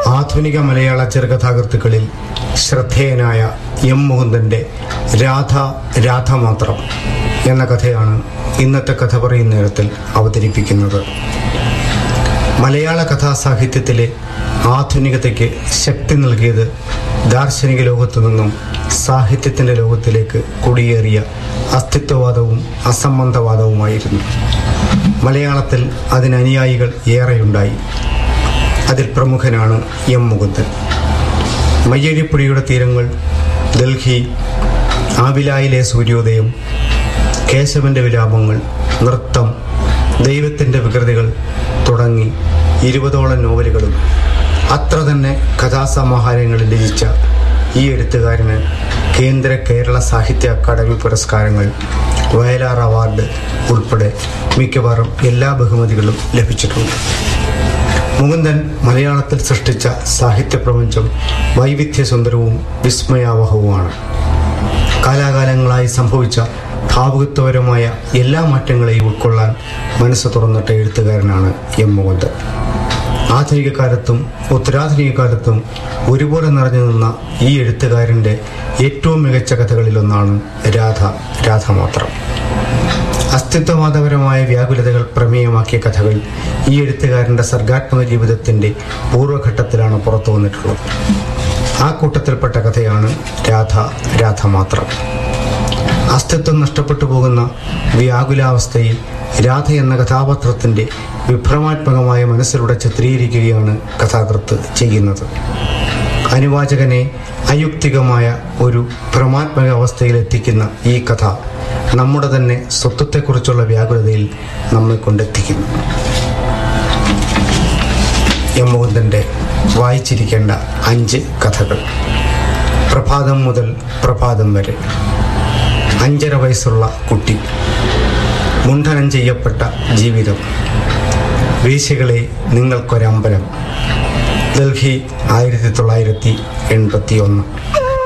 ആധുനിക മലയാള ചെറുകഥാകൃത്തുക്കളിൽ ശ്രദ്ധേയനായ എം മുകുന്ദൻ്റെ രാധ രാധ മാത്രം എന്ന കഥയാണ് ഇന്നത്തെ കഥ പറയുന്ന നേരത്തിൽ അവതരിപ്പിക്കുന്നത് മലയാള കഥാസാഹിത്യത്തിലെ ആധുനികതയ്ക്ക് ശക്തി നൽകിയത് ദാർശനിക ലോകത്തു നിന്നും സാഹിത്യത്തിൻ്റെ ലോകത്തിലേക്ക് കുടിയേറിയ അസ്തിത്വവാദവും അസംബന്ധവാദവുമായിരുന്നു മലയാളത്തിൽ അതിനനുയായികൾ ഏറെയുണ്ടായി അതിൽ പ്രമുഖനാണ് എം മുകുന്ദൻ മയ്യഴിപ്പുഴയുടെ തീരങ്ങൾ ഡൽഹി ആവിലായിലെ സൂര്യോദയം കേശവന്റെ വിലാപങ്ങൾ നൃത്തം ദൈവത്തിൻ്റെ വികൃതികൾ തുടങ്ങി ഇരുപതോളം നോവലുകളും അത്ര തന്നെ കഥാസമാഹാരങ്ങളിൽ രചിച്ച ഈ എഴുത്തുകാരന് കേന്ദ്ര കേരള സാഹിത്യ അക്കാദമി പുരസ്കാരങ്ങൾ വയലാർ അവാർഡ് ഉൾപ്പെടെ മിക്കവാറും എല്ലാ ബഹുമതികളും ലഭിച്ചിട്ടുണ്ട് മുകുന്ദൻ മലയാളത്തിൽ സൃഷ്ടിച്ച സാഹിത്യ പ്രപഞ്ചം വൈവിധ്യസുന്ദരവും വിസ്മയാവഹവുമാണ് കാലാകാലങ്ങളായി സംഭവിച്ച ഭാവുകത്വപരമായ എല്ലാ മാറ്റങ്ങളെയും ഉൾക്കൊള്ളാൻ മനസ്സ് തുറന്നിട്ട എഴുത്തുകാരനാണ് എം മുകുന്ദൻ ആധുനിക കാലത്തും ഉത്തരാധുനിക കാലത്തും ഒരുപോലെ നിറഞ്ഞു നിന്ന ഈ എഴുത്തുകാരൻ്റെ ഏറ്റവും മികച്ച കഥകളിലൊന്നാണ് രാധ രാധ മാത്രം അസ്തിത്വവാദപരമായ വ്യാകുലതകൾ പ്രമേയമാക്കിയ കഥകൾ ഈ എഴുത്തുകാരൻ്റെ സർഗാത്മക ജീവിതത്തിൻ്റെ പൂർവ്വഘട്ടത്തിലാണ് പുറത്തു വന്നിട്ടുള്ളത് ആ കൂട്ടത്തിൽപ്പെട്ട കഥയാണ് രാധ രാധ മാത്രം അസ്തിത്വം നഷ്ടപ്പെട്ടു പോകുന്ന വ്യാകുലാവസ്ഥയിൽ രാധ എന്ന കഥാപാത്രത്തിൻ്റെ വിഭ്രമാത്മകമായ മനസ്സിലൂടെ ചിത്രീകരിക്കുകയാണ് കഥാകൃത്ത് ചെയ്യുന്നത് അനുവാചകനെ അയുക്തികമായ ഒരു ഭ്രമാത്മക അവസ്ഥയിൽ എത്തിക്കുന്ന ഈ കഥ നമ്മുടെ തന്നെ സ്വത്വത്തെക്കുറിച്ചുള്ള വ്യാകുലതയിൽ നമ്മെ കൊണ്ടെത്തിക്കുന്നു എം മുകുന്ദൻ്റെ വായിച്ചിരിക്കേണ്ട അഞ്ച് കഥകൾ പ്രഭാതം മുതൽ പ്രഭാതം വരെ അഞ്ചര വയസ്സുള്ള കുട്ടി മുണ്ഡനം ചെയ്യപ്പെട്ട ജീവിതം വേശികളെ നിങ്ങൾക്കൊരമ്പലം ഡൽഹി ആയിരത്തി തൊള്ളായിരത്തി എൺപത്തി ഒന്ന്